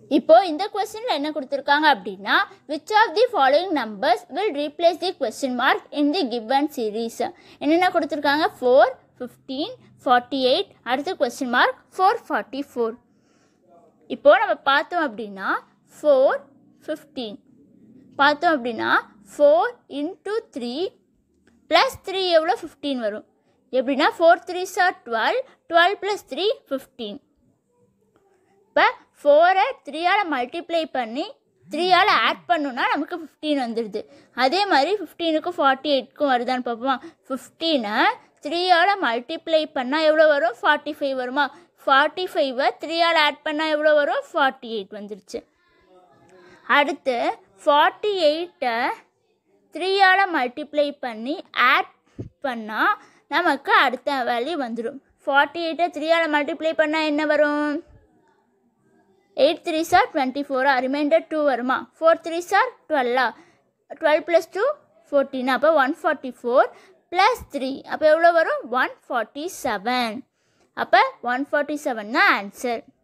இப்போ இந்த கொஸ்டினில் என்ன கொடுத்துருக்காங்க அப்படின்னா which of the following numbers will replace the question mark in the given series என்னென்ன கொடுத்துருக்காங்க ஃபோர் ஃபிஃப்டீன் ஃபார்ட்டி எயிட் அடுத்து question mark four forty four இப்போது நம்ம பார்த்தோம் அப்படின்னா ஃபோர் ஃபிஃப்டீன் பார்த்தோம் அப்படின்னா four into three plus three எவ்வளோ ஃபிஃப்டீன் வரும் எப்படின்னா four three are twelve twelve plus three fifteen இப்போ ஃபோரை த்ரீயால் மல்டிப்ளை பண்ணி த்ரீயால் ஆட் பண்ணோன்னா நமக்கு ஃபிஃப்டீன் வந்துடுது அதே மாதிரி ஃபிஃப்டீனுக்கும் ஃபார்ட்டி எயிட்க்கும் வருதான்னு பார்ப்போமா ஃபிஃப்டீனை த்ரீயால் மல்டிப்ளை பண்ணால் எவ்வளோ வரும் ஃபார்ட்டி ஃபைவ் வருமா ஃபார்ட்டி ஃபைவை த்ரீயால் ஆட் பண்ணால் எவ்வளோ வரும் ஃபார்ட்டி எயிட் வந்துருச்சு அடுத்து ஃபார்ட்டி எயிட்டை த்ரீயால் மல்டிப்ளை பண்ணி ஆட் பண்ணால் நமக்கு அடுத்த வேல்யூ வந்துடும் ஃபார்ட்டி எயிட்டை த்ரீயால் மல்டிப்ளை பண்ணால் என்ன வரும் எயிட் த்ரீ சார் டுவெண்ட்டி ஃபோரா ரிமைண்டர் டூ வருமா ஃபோர் த்ரீ சார் டுவெல்லா டுவெல் ப்ளஸ் டூ ஃபோர்டீன் அப்போ one forty four plus three அப்போ எவ்வளோ வரும் ஒன் ஃபார்ட்டி செவன் அப்போ ஒன் ஃபார்ட்டி செவன் தான் ஆன்சர்